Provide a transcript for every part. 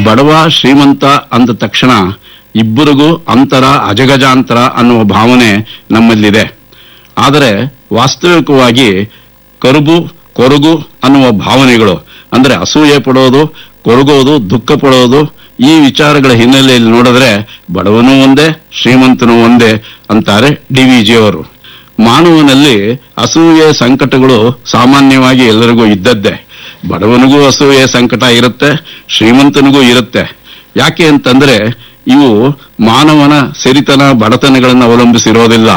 ಬಡವ ಶ್ರೀಮಂತ ಅಂದ ತಕ್ಷಣ ಇಬ್ಬರಿಗೂ ಅಂತರ ಅಜಗಜಾಂತರ ಅನ್ನುವ ಭಾವನೆ ನಮ್ಮಲ್ಲಿದೆ ಆದರೆ ವಾಸ್ತವಿಕವಾಗಿ ಕರುಬು ಕೊರಗು ಅನ್ನುವ ಭಾವನೆಗಳು ಅಂದ್ರೆ ಅಸೂಯೆ ಪಡೋದು ಕೊರಗೋದು ದುಃಖ ಪಡೋದು ಈ ವಿಚಾರಗಳ ಹಿನ್ನೆಲೆಯಲ್ಲಿ ನೋಡಿದ್ರೆ ಬಡವನೂ ಒಂದೇ ಶ್ರೀಮಂತನೂ ಒಂದೇ ಅಂತಾರೆ ಡಿ ವಿ ಜಿ ಅವರು ಮಾನವನಲ್ಲಿ ಅಸೂಯೆ ಸಂಕಟಗಳು ಸಾಮಾನ್ಯವಾಗಿ ಎಲ್ಲರಿಗೂ ಇದ್ದದ್ದೇ ಬಡವನಿಗೂ ಅಸೂಯೆ ಸಂಕಟ ಇರುತ್ತೆ ಶ್ರೀಮಂತನಿಗೂ ಇರುತ್ತೆ ಯಾಕೆ ಅಂತಂದ್ರೆ ಇವು ಮಾನವನ ಸಿರಿತನ ಬಡತನಗಳನ್ನು ಅವಲಂಬಿಸಿರೋದಿಲ್ಲ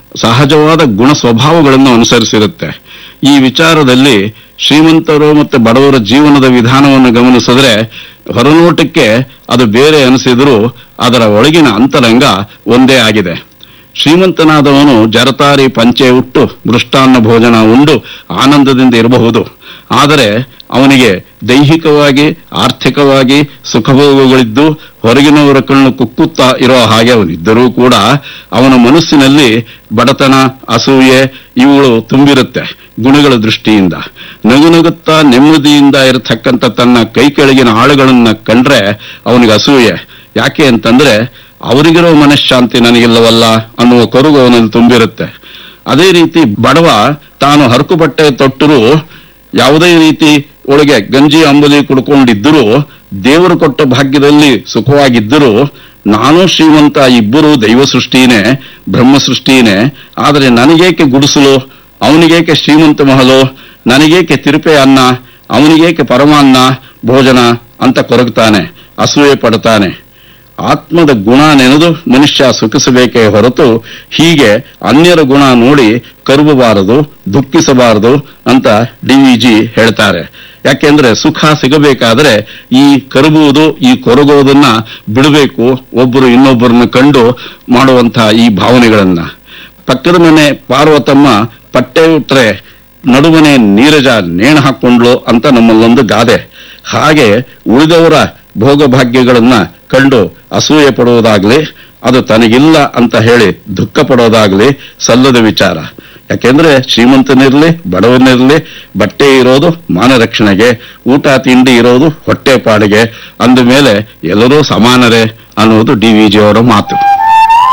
ಸಹಜವಾದ ಗುಣ ಸ್ವಭಾವಗಳನ್ನು ಅನುಸರಿಸಿರುತ್ತೆ ಈ ವಿಚಾರದಲ್ಲಿ ಶ್ರೀಮಂತರು ಮತ್ತು ಬಡವರ ಜೀವನದ ವಿಧಾನವನ್ನು ಗಮನಿಸಿದ್ರೆ ಹೊರನೋಟಕ್ಕೆ ಅದು ಬೇರೆ ಅನಿಸಿದರೂ ಅದರ ಒಳಗಿನ ಅಂತರಂಗ ಒಂದೇ ಆಗಿದೆ ಶ್ರೀಮಂತನಾದವನು ಜರತಾರಿ ಪಂಚೆ ಉಟ್ಟು ಮೃಷ್ಟಾನ್ನ ಭೋಜನ ಉಂಡು ಆನಂದದಿಂದ ಇರಬಹುದು ಆದರೆ ಅವನಿಗೆ ದೈಹಿಕವಾಗಿ ಆರ್ಥಿಕವಾಗಿ ಸುಖಭೋಗಗಳಿದ್ದು ಹೊರಗಿನವರ ಕಣ್ಣು ಕುಕ್ಕುತ್ತಾ ಇರೋ ಹಾಗೆ ಅವನಿದ್ದರೂ ಕೂಡ ಅವನ ಮನಸ್ಸಿನಲ್ಲಿ ಬಡತನ ಅಸೂಯೆ ಇವುಗಳು ತುಂಬಿರುತ್ತೆ ಗುಣಗಳ ದೃಷ್ಟಿಯಿಂದ ನಗು ನಗುತ್ತಾ ನೆಮ್ಮದಿಯಿಂದ ಇರತಕ್ಕಂಥ ತನ್ನ ಕೈ ಕೆಳಗಿನ ಆಳುಗಳನ್ನ ಕಂಡ್ರೆ ಅವನಿಗೆ ಅಸೂಯೆ ಯಾಕೆ ಅಂತಂದ್ರೆ ಅವರಿಗಿರೋ ಮನಃಶಾಂತಿ ನನಗಿಲ್ಲವಲ್ಲ ಅನ್ನುವ ಕೊರಗು ಅವನಲ್ಲಿ ತುಂಬಿರುತ್ತೆ ಅದೇ ರೀತಿ ಬಡವ ತಾನು ಹರಕು ಬಟ್ಟೆ ತೊಟ್ಟರೂ ಯಾವುದೇ ರೀತಿ ಒಳಗೆ ಗಂಜಿ ಅಂಬಲಿ ಕುಡ್ಕೊಂಡಿದ್ದರೂ ದೇವರು ಕೊಟ್ಟ ಭಾಗ್ಯದಲ್ಲಿ ಸುಖವಾಗಿದ್ದರೂ ನಾನು ಶ್ರೀಮಂತ ಇಬ್ಬರು ದೈವ ಸೃಷ್ಟಿನೇ ಬ್ರಹ್ಮ ಸೃಷ್ಟಿನೇ ಆದರೆ ನನಗೇಕೆ ಗುಡಿಸಲು ಅವನಿಗೇಕೆ ಶ್ರೀಮಂತ ಮಹಲು ನನಗೇಕೆ ತಿರುಪೆ ಅನ್ನ ಅವನಿಗೇಕೆ ಪರಮಾನ್ನ ಭೋಜನ ಅಂತ ಕೊರಗ್ತಾನೆ ಅಸೂಯೆ ಪಡ್ತಾನೆ ಆತ್ಮದ ಗುಣ ನೆನೆದು ಮನುಷ್ಯ ಸುಖಿಸಬೇಕೇ ಹೊರತು ಹೀಗೆ ಅನ್ಯರ ಗುಣ ನೋಡಿ ಕರುಬಬಾರದು ದುಃಖಿಸಬಾರದು ಅಂತ ಡಿ ವಿ ಜಿ ಹೇಳ್ತಾರೆ ಯಾಕೆಂದ್ರೆ ಸುಖ ಸಿಗಬೇಕಾದ್ರೆ ಈ ಕರುಬುವುದು ಈ ಕೊರಗೋದನ್ನ ಬಿಡಬೇಕು ಒಬ್ಬರು ಇನ್ನೊಬ್ಬರನ್ನ ಕಂಡು ಮಾಡುವಂತಹ ಈ ಭಾವನೆಗಳನ್ನ ಪಕ್ಕದ ಮನೆ ಪಾರ್ವತಮ್ಮ ಪಟ್ಟೆ ಉಟ್ರೆ ನಡುಮನೆ ನೀರಜ ನೇಣು ಹಾಕೊಂಡ್ಲು ಅಂತ ನಮ್ಮಲ್ಲೊಂದು ಗಾದೆ ಹಾಗೆ ಉಳಿದವರ ಭೋಗಭಾಗ್ಯಗಳನ್ನ ಕಂಡು ಅಸೂಯೆ ಪಡುವುದಾಗ್ಲಿ ಅದು ತನಗಿಲ್ಲ ಅಂತ ಹೇಳಿ ದುಃಖ ಪಡೋದಾಗ್ಲಿ ಸಲ್ಲದ ವಿಚಾರ ಯಾಕೆಂದ್ರೆ ಶ್ರೀಮಂತನಿರ್ಲಿ ಬಡವನಿರ್ಲಿ ಬಟ್ಟೆ ಇರೋದು ಮಾನ ರಕ್ಷಣೆಗೆ ಊಟ ತಿಂಡಿ ಇರೋದು ಹೊಟ್ಟೆ ಪಾಡಿಗೆ ಅಂದ ಮೇಲೆ ಎಲ್ಲರೂ ಸಮಾನರೇ ಅನ್ನುವುದು ಡಿ ವಿ ಜಿ ಅವರ ಮಾತು